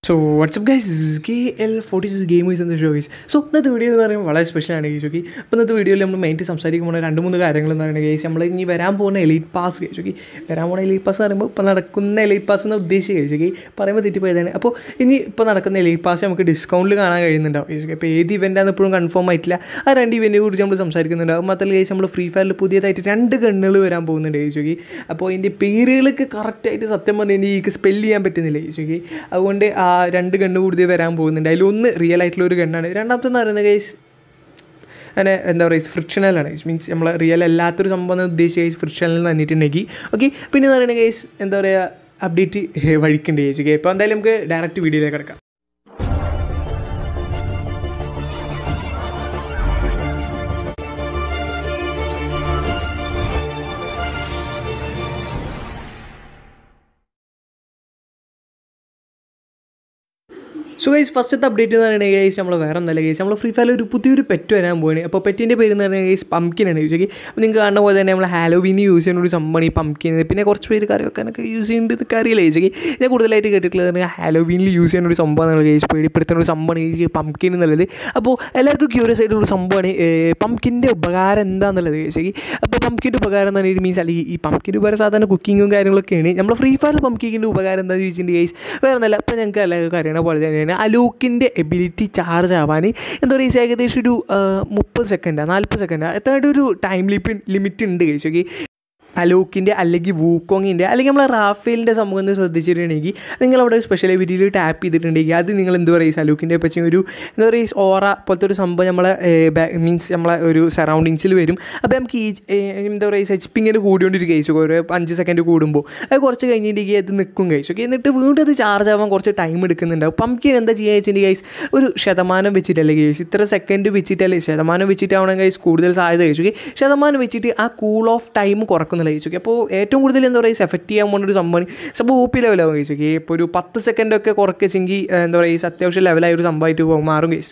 so WhatsApp guys K L forty six gamers എന്ന show guys so ഇന്നത്തെ video എന്ന് പറയുമ്പോൾ വളരെ സ്പെഷ്യലാണ് ഗൈസ് ഓക്കെ അപ്പോൾ ഇന്നത്തെ വീഡിയോയിൽ നമ്മൾ മെയിൻറ്റ് സംസാരിക്കുമ്പോൾ രണ്ട് മൂന്ന് കാര്യങ്ങൾ എന്ന് പറയുന്നത് ഗൈസ് നമ്മൾ ഇനി വരാൻ പോകുന്ന എലൈറ്റ് പാസ് ഗൈസ് ഓക്കെ വരാൻ പോകുന്ന എലൈറ്റ് പാസ് എന്ന് പറയുമ്പോൾ ഇപ്പോൾ നടക്കുന്ന എലൈറ്റ് പാസ് എന്ന് ഉദ്ദേശിച്ച് ഗൈസ് ഓക്കെ പറയുമ്പോൾ തെറ്റിപ്പോയതാണ് അപ്പോൾ ഇനി ഇപ്പോൾ നടക്കുന്ന എലൈറ്റ് പാസ് നമുക്ക് ഡിസ്കൗണ്ടിൽ കാണാൻ കഴിയുന്നുണ്ടാവും ഗൈസ് ഓക്കെ അപ്പോൾ ഏത് ഇവൻ്റാണെന്ന് ഇപ്പോഴും കൺഫേം ആയിട്ടില്ല ആ രണ്ട് ഇവൻറ്റിനെ കുറിച്ച് നമ്മൾ സംസാരിക്കുന്നുണ്ടാവും മാത്രമല്ല ഗൈസ് നമ്മൾ ഫ്രീ ഫയറിൽ പുതിയതായിട്ട് രണ്ട് ഗണ്ണുകൾ വരാൻ പോകുന്നുണ്ട് ഗൈസ് ഓക്കെ അപ്പോൾ ഇതിൻ്റെ പേരുകളൊക്കെ കറക്റ്റായിട്ട് സത്യം പറഞ്ഞാൽ എനിക്ക് സ്പെല്ല് ചെയ്യാൻ പറ്റുന്നില്ല ഗൈസ് ഓക്കെ അതുകൊണ്ട് ആ രണ്ട് ഗണ്ണ് കൂടുതൽ വരാൻ പോകുന്നുണ്ട് അതിലൊന്ന് റിയൽ ആയിട്ടുള്ള ഒരു ഗണ്ണാണ് രണ്ടാമത്തെ എന്ന് പറയുന്നത് ഗൈസ് അങ്ങനെ എന്താ പറയുക ഫ്രിക്ഷണലാണ് മീൻസ് നമ്മൾ റിയൽ അല്ലാത്തൊരു സംഭവം എന്ന് ഉദ്ദേശിച്ച് ഗൈസ് ഫ്രിക്ഷണൽ തന്നിട്ടുണ്ടെങ്കിൽ ഓക്കെ പിന്നെ എന്ന് പറയുന്നത് ഗൈസ് എന്താ പറയുക അപ്ഡേറ്റ് വഴിക്കുണ്ട് ഗൈസ് ഓക്കെ ഇപ്പോൾ എന്തായാലും നമുക്ക് ഡയറക്റ്റ് വീഡിയോയിലേക്ക് കിടക്കാം സോ ഗൈസ് ഫസ്റ്റത്തെ അപ്ഡേറ്റ് എന്ന് പറയുന്നത് ഗൈസ് നമ്മൾ വേറെ ഒന്നല്ല ഗൈസ് നമ്മൾ ഫ്രീ ഫയറിൽ ഒരു പുതിയൊരു പെറ്റ് വരാൻ പോവാണ് അപ്പോൾ പെറ്റിൻ്റെ പേര് എന്ന് പറയുന്നത് ഗൈസ് പംകിനാണ് യൂസ് അപ്പോൾ നിങ്ങൾക്ക് കാണുന്ന പോലെ തന്നെ നമ്മൾ ഹാലോവിന് യൂസ് ചെയ്യുന്ന ഒരു സംഭവമാണ് ഈ പംകിൻ പിന്നെ കുറച്ച് പേര് കറി വെക്കാനൊക്കെ യൂസ് ചെയ്യുന്നുണ്ട് ഇതൊക്കെ അറിയില്ല യൂസ് ഞാൻ കൂടുതലായിട്ട് കേട്ടിട്ടുള്ളത് ഹാലോവിനിൽ യൂസ് ചെയ്യുന്ന ഒരു സംഭവമാണ് ഗൈസ് പേടിപ്പെടുത്തുന്ന ഒരു സംഭവമാണ് ഈ പംകിൻ എന്നുള്ളത് അപ്പോൾ എല്ലാവർക്കും ക്യൂരിയസ് ആയിട്ടുള്ള ഒരു സംഭവമാണ് പംകിൻ്റെ ഉപകാരം എന്താണെന്നുള്ളത് ഗൈസ് അപ്പോൾ പംകിൻ്റെ ഉപകാരം എന്ന് പറഞ്ഞാൽ മീൻസ് അല്ലെങ്കിൽ ഈ പംകിൻ്റെ ഉപകാരം സാധാരണ കുക്കിങ്ങും കാര്യങ്ങളൊക്കെയാണ് നമ്മൾ ഫ്രീ ഫയറിൽ പംകിൻ്റെ ഉപകാരം എന്താണെന്ന് ചോദിച്ചിട്ടുണ്ടെങ്കിൽ ഗൈസ് വേറെ ഒന്നല്ല അപ്പോൾ ഞങ്ങൾക്ക് എല്ലാവർക്കും അറിയണ പോലെ തന്നെയാണ് അലൂക്കിൻ്റെ എബിലിറ്റി ചാർജ് ആവാൻ എന്താ പറയുക ഏകദേശം ഒരു മുപ്പത് സെക്കൻഡാണ് നാൽപ്പത് സെക്കൻഡാണ് എത്രയായിട്ട് ഒരു ടൈം ലിപ്പ് ലിമിറ്റ് ഉണ്ട് കഴിച്ചു ഓക്കെ അലൂക്കിൻ്റെ അല്ലെങ്കിൽ വൂക്കോങ്ങിൻ്റെ അല്ലെങ്കിൽ നമ്മളെ റാഫേലിൻ്റെ സംഭവം എന്ന് ശ്രദ്ധിച്ചിട്ടുണ്ടെങ്കിൽ നിങ്ങൾ അവിടെ സ്പെഷ്യൽ എബിലിറ്റിയിൽ ടാപ്പ് ചെയ്തിട്ടുണ്ടെങ്കിൽ അത് നിങ്ങൾ എന്ത് പറയുക അലൂക്കിൻ്റെ പറ്റി ഒരു എന്താ പറയുക ഓറ പോലത്തെ ഒരു സംഭവം നമ്മളെ മീൻസ് നമ്മളെ ഒരു സറൗണ്ടിങ്സിൽ വരും അപ്പോൾ നമുക്ക് ഈ എന്താ പറയുക എച്ച് പി ഇങ്ങനെ കൂടിക്കൊണ്ടിരിക്കും കഴിച്ചു ഒരു അഞ്ച് സെക്കൻഡ് കൂടുമ്പോൾ അത് കുറച്ച് കഴിഞ്ഞിട്ടുണ്ടെങ്കിൽ അത് നിൽക്കും കഴിച്ചു ഓക്കെ എന്നിട്ട് വീണ്ടും അത് ചാർജ് ആവാൻ കുറച്ച് ടൈം എടുക്കുന്നുണ്ടാവും പമ്പിക്ക് എന്താ ചെയ്യുക വെച്ചിട്ടുണ്ടെങ്കിൽ ഗൈസ് ഒരു ശതമാനം വെച്ചിട്ടല്ലേ ഗൈസ് ഇത്ര സെക്കൻഡ് വെച്ചിട്ടല്ലേ ശതമാനം വെച്ചിട്ടാവണം ഗൈസ് കൂടുതൽ സാധ്യത കഴിച്ചു ഓക്കെ ശതമാനം വെച്ചിട്ട് ആ കൂൾ ഓഫ് ടൈം കുറക്കുന്നില്ല കഴിച്ചു ഓക്കെ അപ്പോൾ ഏറ്റവും കൂടുതൽ എന്താ പറയുക എഫക്റ്റ് ചെയ്യാൻ പോകുന്ന ഒരു സംഭവം സംഭവം ഒ പി ലെവലാവും കഴിച്ചു ഓക്കെ ഇപ്പോൾ ഒരു പത്ത് സെക്കൻഡൊക്കെ കുറക്കെങ്കിൽ എന്താ പറയുക അത്യാവശ്യം ലെവലായ ഒരു സംഭവമായിട്ട് മാറും കേസ്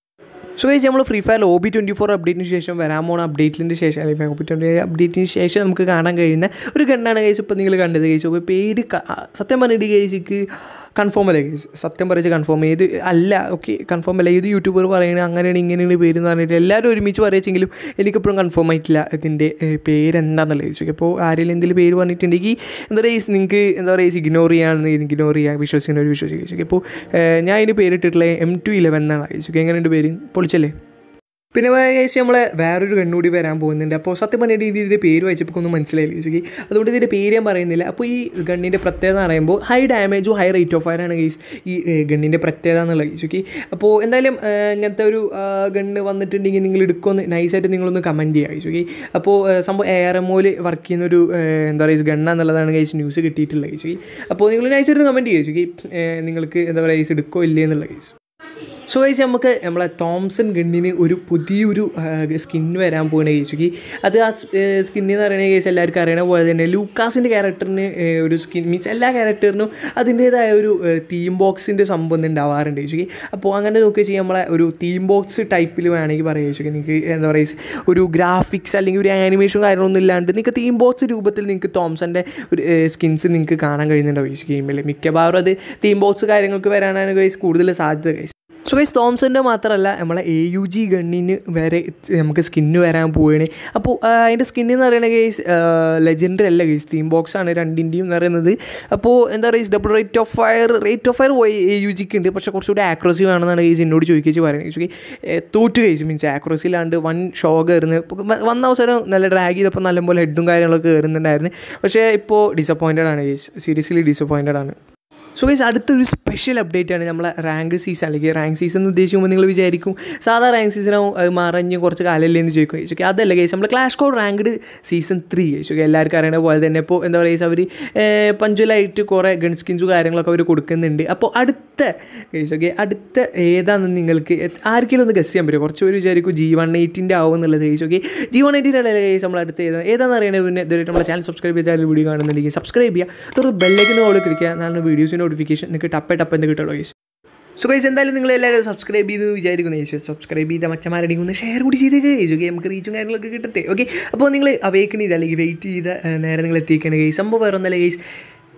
സോ ഗൈസ് നമ്മൾ free fire O B twenty four അപ്ഡേറ്റിന് ശേഷം വരാൻ പോണ അപ്ഡേറ്റിൻ്റെ ശേഷം അല്ലെങ്കിൽ ഒ ബി ട്വൻറ്റി അപ്ഡേറ്റിന് ശേഷം നമുക്ക് കാണാൻ കഴിയുന്ന ഒരു ഗണ്ണാണ് ഗൈസ് ഇപ്പോൾ നിങ്ങൾ കണ്ടത് ഗൈസ് അപ്പോൾ പേര് സത്യം പറഞ്ഞിട്ട് ഗൈസിക്ക് കൺഫേം അല്ലേ സത്യം പറയിച്ച് കൺഫേം ചെയ്ത് അല്ല ഓക്കെ കൺഫേം അല്ല ഏത് യൂട്യൂബർ പറയുന്നത് അങ്ങനെയാണ് ഇങ്ങനെയാണ് പേര് എന്ന് പറഞ്ഞിട്ട് എല്ലാവരും ഒരുമിച്ച് പറയിച്ചെങ്കിലും എനിക്കിപ്പോഴും കൺഫേം ആയിട്ടില്ല ഇതിൻ്റെ പേര് എന്താണെന്നുള്ളത് ചോദിച്ചു അപ്പോൾ ആരെങ്കിലും എന്തെങ്കിലും പേര് പറഞ്ഞിട്ടുണ്ടെങ്കിൽ എന്താ പറയുക നിങ്ങൾക്ക് എന്താ പറയുക ഇഗ്നോർ ചെയ്യാണെന്ന് ഇഗ്നോർ ചെയ്യുക വിശ്വസിക്കുന്ന ഒരു വിശ്വസിക്കുക അപ്പോൾ ഞാൻ അതിന് പേരിട്ടിട്ടുള്ളത് എം ടു ഇലവൻ എന്നാണ് ചോദിച്ചു എങ്ങനെയുണ്ട് പേര് പൊളിച്ചല്ലേ പിന്നെ ഏകദേശം നമ്മളെ വേറൊരു കണ്ണൂടി വരാൻ പോകുന്നുണ്ട് അപ്പോൾ സത്യം പറഞ്ഞ ഇതിൻ്റെ പേര് വായിച്ചപ്പോൾ ഒന്നും മനസ്സിലായില്ല ചോദിക്കി അതുകൊണ്ട് ഇതിൻ്റെ പേര് ഞാൻ പറയുന്നില്ല അപ്പോൾ ഈ ഗണ്ണിൻ്റെ പ്രത്യേകത എന്ന് പറയുമ്പോൾ ഹൈ ഡാമേജും ഹൈ റേറ്റ് ഓഫ് ഫയറാണ് ഗൈസ് ഈ ഗണ്ണിൻ്റെ പ്രത്യേകത എന്നുള്ളത് ചോദിക്കി അപ്പോൾ എന്തായാലും ഇങ്ങനത്തെ ഒരു ഗണ്ണ് വന്നിട്ടുണ്ടെങ്കിൽ നിങ്ങൾ എടുക്കുമെന്ന് നൈസായിട്ട് നിങ്ങളൊന്ന് കമൻറ്റ് ചെയ്യുക ചോദിക്കി അപ്പോൾ സംഭവം എയർ എമ്മോയിൽ വർക്ക് ചെയ്യുന്ന ഒരു എന്താ പറയുക ഗണ്ണാന്നുള്ളതാണ് ഗൈസ് ന്യൂസ് കിട്ടിയിട്ടുള്ളത് ചോദിക്കി അപ്പോൾ നിങ്ങൾ നൈസായിട്ട് കമൻറ്റ് ചെയ്യുക ചോദിക്കി നിങ്ങൾക്ക് എന്താ പറയുക എടുക്കോ ഇല്ലേ എന്നുള്ള ഗൈസ് സോ കഴിച്ച് നമുക്ക് നമ്മളെ തോംസൺ ഗണ്ണിന് ഒരു പുതിയൊരു സ്കിൻ വരാൻ പോകുന്ന കേസുക്കി അത് ആ സ്കിന്ന് എന്ന് പറയുന്ന കേസ് എല്ലാവർക്കും അറിയണ പോലെ തന്നെ ലൂക്കാസിൻ്റെ ക്യാരക്ടറിന് ഒരു സ്കിൻ മീൻസ് എല്ലാ ക്യാരക്ടറിനും അതിൻ്റേതായ ഒരു തീം ബോക്സിൻ്റെ സംഭവം ഉണ്ടാവാറുണ്ട് ചോദിക്കി അപ്പോൾ അങ്ങനെ നോക്കി ചെയ്യാൻ നമ്മളെ ഒരു തീം ബോക്സ് ടൈപ്പിൽ വേണമെങ്കിൽ പറയാം ചോദിക്കുക നിങ്ങൾക്ക് എന്താ പറയുക ഒരു ഗ്രാഫിക്സ് അല്ലെങ്കിൽ ഒരു ആനിമേഷൻ കാര്യങ്ങളൊന്നും ഇല്ലാണ്ട് നിങ്ങൾക്ക് തീം ബോക്സ് രൂപത്തിൽ നിങ്ങൾക്ക് തോംസൻ്റെ ഒരു സ്കിൻസ് നിങ്ങൾക്ക് കാണാൻ കഴിയുന്നുണ്ടാവും ഈ ഗെയിമിൽ മിക്കവാറും അത് തീം ബോക്സ് കാര്യങ്ങൾക്ക് വരാനാണ് ഗൈസ് കൂടുതൽ സാധ്യത ഗൈസ് സോ ഗൈസ് തോംസൻ്റെ മാത്രമല്ല നമ്മളെ എ യു ജി ഗണ്ണിന് വരെ നമുക്ക് സ്കിന്ന് വരാൻ പോവുകയാണ് അപ്പോൾ അതിൻ്റെ സ്കിന്ന് എന്ന് പറയുന്നത് ഗൈസ് ലെജൻഡറി അല്ല ഗൈസ് തീം ബോക്സ് ആണ് രണ്ടിൻ്റെയും എന്ന് പറയുന്നത് അപ്പോൾ എന്താ പറയുക double rate of fire rate of fire A U ജിക്ക് ഉണ്ട് പക്ഷേ കുറച്ചുകൂടി ആക്രോസി വേണമെന്നാണ് ഗൈസ് എന്നോട് ചോദിച്ചു പറയുന്നത് ചോദിച്ചു തോറ്റ് ഗൈസ് മീൻസ് ആക്രോസി ഇല്ലാണ്ട് വൺ ഷോ കയറുന്നത് വന്ന അവസരം നല്ല ഡ്രാഗ് ചെയ്തപ്പോൾ നല്ലപോലെ ഹെഡും കാര്യങ്ങളൊക്കെ കയറുന്നുണ്ടായിരുന്നു പക്ഷേ ഇപ്പോൾ ഡിസപ്പോയിൻറ്റഡ് ആണ് ഗൈസ് സീരിയസ്ലി ഡിസപ്പോയിൻറ്റഡ് ആണ് സോ ഗൈസ് അടുത്തൊരു സ്പെഷ്യൽ അപ്ഡേറ്റ് ആണ് നമ്മളെ റാങ്ക് സീസൺ അല്ലെങ്കിൽ റാങ്ക് സീസൺ എന്ന് ഉദ്ദേശിക്കുമ്പോൾ നിങ്ങൾ വിചാരിക്കും സാധാ റാങ്ക് സീസണാവും അത് മറഞ്ഞ് കുറച്ച് കാലമല്ലേ എന്ന് ചോദിക്കും ചോദിക്കും അതല്ല ഗൈസ് നമ്മൾ clash squad ranked season three ചോദിക്കും എല്ലാവർക്കും അറിയണ പോലെ തന്നെ ഇപ്പോൾ എന്താ പറയുക അവർ പഞ്ചുവലായിട്ട് കുറേ ഗൺ സ്കിൻസും കാര്യങ്ങളൊക്കെ അവർ കൊടുക്കുന്നുണ്ട് അപ്പോൾ അടുത്ത ഗൈസ് ഓക്കെ അടുത്ത ഏതാണെന്ന് നിങ്ങൾക്ക് ആർക്കെങ്കിലും ഒന്ന് ഗസ് ചെയ്യാൻ പറ്റുമോ കുറച്ച് പേര് വിചാരിക്കും ജി വൺ എയ്റ്റിൻ്റെ ആവും എന്നുള്ളത് ഗൈസ് ഓക്കെ ജി വൺ എയ്റ്റിൻ്റെ ഇടയിൽ ഗൈസ് നമ്മൾ അടുത്ത ഏതാണ് ഏതാണെന്ന് അറിയണത് പിന്നെ ഇതുവരെ നമ്മുടെ ചാനൽ സബ്സ്ക്രൈബ് ചെയ്താൽ വീഡിയോ കാണുന്നുണ്ടെങ്കിൽ സബ്സ്ക്രൈബ് ചെയ്യുക തുടർന്ന് ബെല്ലേക്കിന് ഓൾ ക്ലിക്കുക എന്നാണ് വീഡിയോസിൻ്റെ നോട്ടിഫിക്കേഷൻ നിങ്ങൾക്ക് ടപ്പേ ടപ്പ് എന്ന് കിട്ടുള്ളൂ ഗൈസ് സോ ഗൈസ് എന്തായാലും നിങ്ങൾ എല്ലാവരും സബ്സ്ക്രൈബ് ചെയ്ത് വിചാരിക്കുന്നു യേശു സബ്സ്ക്രൈബ് ചെയ്ത മച്ചമാരുടെ ഒന്ന് ഷെയർ കൂടി ചെയ്തേക്ക് യേശു ഓക്കെ നമുക്ക് റീച്ചും കാര്യങ്ങളൊക്കെ കിട്ടട്ടെ ഓക്കെ അപ്പോൾ നിങ്ങൾ അവേക്കണ ഇത് അല്ലെങ്കിൽ വെയിറ്റ് ചെയ്ത നേരെ നിങ്ങൾ എത്തിക്കണം ഗൈസ് സംഭവം വേറെ ഒന്നല്ല ഗൈസ്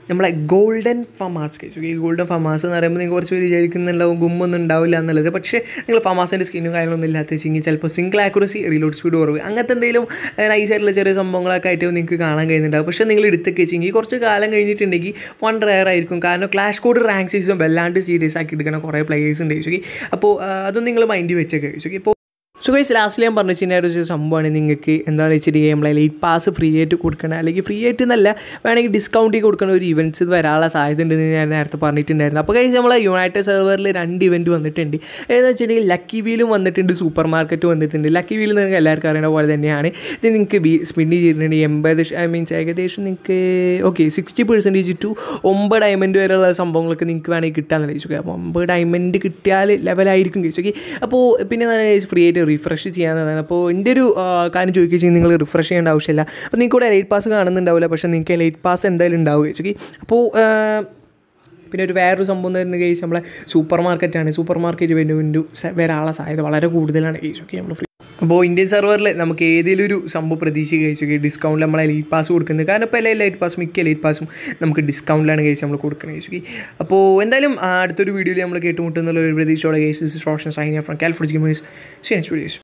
നമ്മളെ ഗോൾഡൻ ഫമാസ് കഴിച്ചു ഈ ഗോൾഡൻ ഫമാസ് എന്ന് പറയുമ്പോൾ നിങ്ങൾ കുറച്ച് പേര് വിചാരിക്കുന്നുണ്ടാവും ഗുമ്മൊന്നും ഉണ്ടാവില്ല എന്നുള്ളത് പക്ഷേ നിങ്ങൾ ഫമാസിൻ്റെ സ്കിന്നും കാര്യങ്ങളൊന്നും ഇല്ലാത്ത വെച്ചെങ്കിൽ ചിലപ്പോൾ സിംഗിൾ ആക്യുറസി റീലോഡ് സ്പീഡ് കുറവ് അങ്ങനത്തെ എന്തെങ്കിലും നൈസായിട്ടുള്ള ചെറിയ സംഭവങ്ങളൊക്കെ ആയിട്ട് നിങ്ങൾക്ക് കാണാൻ കഴിയുന്നുണ്ടാവും പക്ഷേ നിങ്ങൾ എടുത്തൊക്കെ വെച്ചെങ്കിൽ കുറച്ച് കാലം കഴിഞ്ഞിട്ടുണ്ടെങ്കിൽ വൺ റയർ ആയിരിക്കും കാരണം ക്ലാഷ് കോഡ് റാങ്ക് സീസം വല്ലാണ്ട് സീരിയസ് ആക്കി എടുക്കുന്ന കുറേ പ്ലേയേഴ്സ് ഉണ്ട് ചോദിക്കി അപ്പോൾ അതൊന്നും നിങ്ങൾ മൈൻഡിൽ വെച്ചൊക്കെ ചോദിക്കി ഇപ്പോൾ സോ ഗൈസ് ലാസ്റ്റിൽ ഞാൻ പറഞ്ഞു വെച്ചാൽ ഒരു സംഭവമാണ് നിങ്ങൾക്ക് എന്താണെന്ന് വെച്ചിട്ടുണ്ടെങ്കിൽ നമ്മളെ ലൈറ്റ് പാസ് ഫ്രീ ആയിട്ട് കൊടുക്കണം അല്ലെങ്കിൽ ഫ്രീ ആയിട്ട് എന്നല്ല വേണമെങ്കിൽ ഡിസ്കൗണ്ട് കൊടുക്കുന്ന ഒരു ഇവൻറ്റ്സ് വരാനുള്ള സാധ്യത ഉണ്ടെന്ന് ഞാൻ നേരത്തെ പറഞ്ഞിട്ടുണ്ടായിരുന്നു അപ്പോൾ ഗൈസ് നമ്മളെ യുണൈറ്റഡ് സെർവറിൽ രണ്ട് ഇവൻറ്റ് വന്നിട്ടുണ്ട് ഏതെന്ന് വെച്ചിട്ടുണ്ടെങ്കിൽ ലക്കി വീലും വന്നിട്ടുണ്ട് സൂപ്പർ മാർക്കറ്റ് വന്നിട്ടുണ്ട് ലക്കി വീൽ നിങ്ങൾക്ക് എല്ലാവർക്കും അറിയുന്ന പോലെ തന്നെയാണ് ഇത് നിങ്ങൾക്ക് ബി സ്പിൻ ചെയ്തിട്ടുണ്ടെങ്കിൽ എൺപത് ഐ മീൻസ് ഏകദേശം നിങ്ങൾക്ക് ഓക്കെ സിക്സ്റ്റി പെർസെൻറ്റേജ് ടു ഒമ്പത് ഡയമണ്ട് വരെയുള്ള സംഭവങ്ങളൊക്കെ നിങ്ങൾക്ക് വേണമെങ്കിൽ കിട്ടാമെന്ന് ചോദിച്ചു അപ്പോൾ ഒമ്പത് ഡയമണ്ട് കിട്ടിയാൽ ലെവലായിരിക്കും ചോദിച്ചു ഓക്കെ അപ്പോൾ പിന്നെ ഫ്രീ ആയിട്ട് റിഫ്രഷ് ചെയ്യാവുന്നതാണ് അപ്പോൾ എൻ്റെ ഒരു ആ, കാര്യം ചോദിക്കുകയും നിങ്ങൾ റിഫ്രഷ് ചെയ്യേണ്ട ആവശ്യമില്ല അപ്പോൾ നിങ്ങൾക്ക് ഇവിടെ ലൈറ്റ് പാസ് കാണുന്നുണ്ടാവില്ല പക്ഷേ നിങ്ങൾക്ക് ലൈറ്റ് പാസ് എന്തായാലും ഉണ്ടാവുക ചോദിച്ചു അപ്പോൾ ആ, പിന്നെ ഒരു വേറൊരു സംഭവം എന്ന് പറയുന്നത് കേസ് നമ്മളെ സൂപ്പർ മാർക്കറ്റാണ് സൂപ്പർ മാർക്കറ്റ് വേണ്ടി വരാനുള്ള സാധ്യത വളരെ കൂടുതലാണ് കേസ് ഓക്കെ നമ്മൾ ഫ്രീ അപ്പോൾ ഇന്ത്യൻ സെർവറിൽ നമുക്ക് ഏതെങ്കിലും ഒരു സംഭവം പ്രതീക്ഷിക്കുക കഴിച്ചു ഡിസ്കൗണ്ടിൽ നമ്മളെ ലൈറ്റ് പാസ് കൊടുക്കുന്നത് കാരണം ഇപ്പോൾ എല്ലാ ലൈറ്റ് പാസ് മിക്ക ലൈറ്റ് പാസും നമുക്ക് ഡിസ്കൗണ്ടിലാണ് കേസ് നമ്മൾ കൊടുക്കുന്നത് കഴിച്ചു അപ്പോൾ എന്തായാലും ആ, അടുത്തൊരു വീഡിയോയിൽ നമ്മൾ കേട്ടുമുട്ടുന്നുള്ള ഒരു പ്രതീക്ഷയോടെ കേസ് റോഷൻ സൈനിയ ഫ്രം കാലിഫോർണിയ ഗെയിമേഴ്സ് സീനിയസ് വീഡിയോസ്